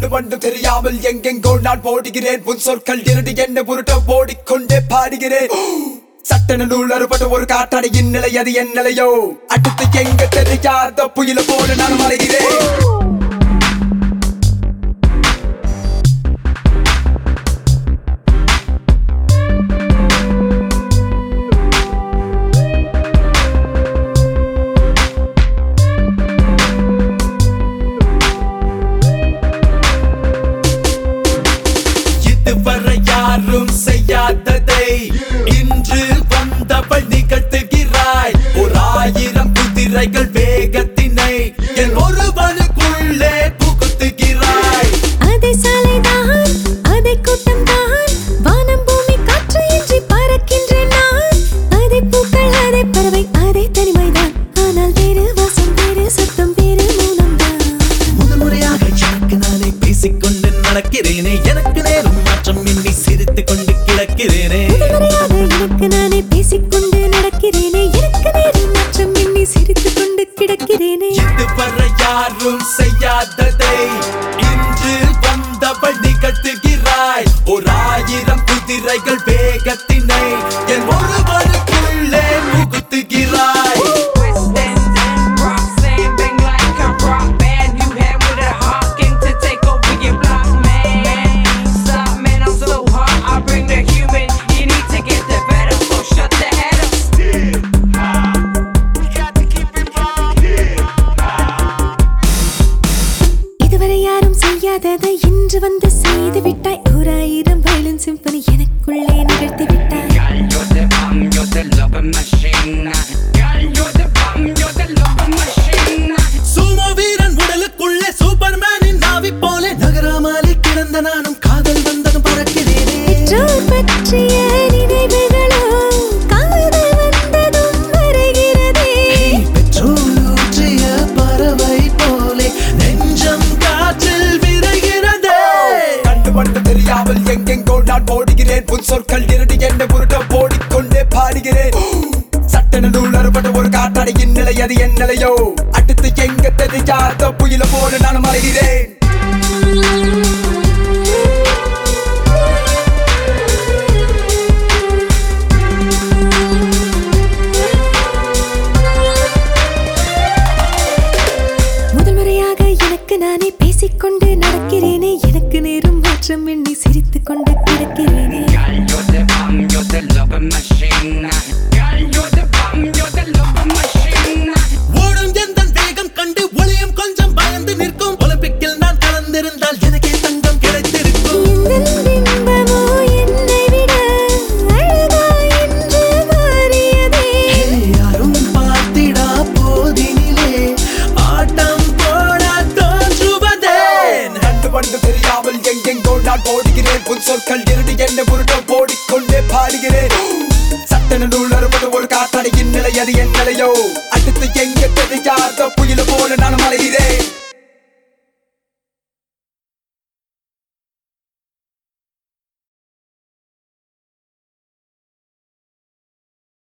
கண்டு கொண்டு தெரியாமல் எங்கெங்கோ நான் போடுகிறேன் புன் சொற்கள் இரண்டு என்ன உருட்ட ஓடிக்கொண்டே பாடுகிறேன் சட்டன நூல் அறுபட்ட ஒரு காட்டாடியின் நிலை அது என் நிலையோ அடுத்து எங்க தெரியாத புயல போல நான் மறைகிறேன் இதுவரை யாரும் செய்யாததை இன்று வந்தவள் நிகழ்த்துகிறாய் ஒரு ஆயிரம் குதிரைகள் வேகத்தினை என் ஒருவனுக்குள்ளே புகுத்துகிறாய் அதை சாலைதான் அதை கூட்டம்தான் வானம் பூமி காற்று இன்றி பறக்கின்ற நான் அதை பூக்கள் அதை பறவை அதை தனிமைதான் ஆனால் வேறு வாசம் வேறு சத்தம் வேறு மௌனம்தான் முதல் முறையாக எனக்கு நானே பேசிக்கொண்டு நடக்கிறேனே எனக்கு நேரம் மாற்றம் இன்றி சிரித்துக் கொண்டு கிடக்கிறேனே முதல்முறையாக எனக்கு நானே பேசிக்கொண்டு நடக்கிறேனே எனக்கு நேரம் மாற்றம் எண்ணி சிரித்துக் கொண்டு கிடக்கிறேனே இதுவரை யாரும் செய்யாததை இன்று வந்தவள் நிகழ்த்துகிறாய் ஒரு ஆயிரம் குதிரைகள் வேகத்தினை என் ஒருவனுக்குள்ளே புகுத்துகிறாய் Twist and then rock, sand, bang like a rock band. You had with a hawking to take over your block, man. Stop, man, I'm so hot. I bring the human. You need to get the better, so shut the head up. இதுவரை யாரும் செய்யாததை இன்று வந்து செய்து விட்டாய் ஓராயிரம் violin symphony எனக்குள்ளே நிகழ்த்தி விட்டாய் Girl, you're the bomb, you're the loving machine. Girl, you're the bomb, you're the loving machine. சூமோ வீரன் உடலுக்குள்ளே சூப்பர்மேனின் நாவி போல நகராமலே கிடந்த நானும் காதல் வந்ததும் பறக்கிறேனே பெற்றோர் பற்றிய நினைவுகளோ காதல் வந்ததும் மறைகிறதே பெட்ரோல் ஊற்றிய பறவை போலே நெஞ்சம் காற்றில் விரைகிறதே கண்டு கொண்டு தெரியாமல் எங்கெங்கோ நான் போடுகிறேன் புன் சொற்கள் இரண்டு என்ன உருட்ட ஓடிக்கொண்டே பாடுகிறேன் சட்டன நூல் அறுபட்ட ஒரு காட்டாடியின் நிலை அது என் நிலையோ அடுத்து எங்க தெரியாத புயல போல நான் மறைகிறேன் முதல் முறையாக எனக்கு நானே பேசிக்கொண்டு நடக்கிறேனே எனக்கு நேரும் மாற்றம் எண்ணி சிரித்துக் கொண்டு கிடக்கிறேனே Girl, you're the bomb, you're the loving machine. Girl, you're the bomb, you're the loving machine. ஓடும் எந்த வேகம் கண்டு ஒளியும் கொஞ்சம் பயந்து நிற்கும் ஒலிம்பிக்கில் நான் கலந்திருந்தால் எனக்கே தங்கம் கிடைத்திருக்கும் எந்தன் பிம்பமோ என்னை விட அழகா என்று மாறியதே யாரும் பார்த்திடா போதினிலே ஆட்டம் போட தோன்றுவதே கண்டு கொண்டு தெரியாமல் எங்கெங்கோ நான் போடுகிறேன் புன் சொற்கள் இரண்டு என்ன உருட்ட ஓடிக்கொண்டே பாடுகிறேன் சட்டன நூல் அறுபட்ட ஒரு காட்டாடியின் நிலை அது என் நிலையோ அடுத்து எங்க தெரியாத புயல போல நான் மறைகிறேன்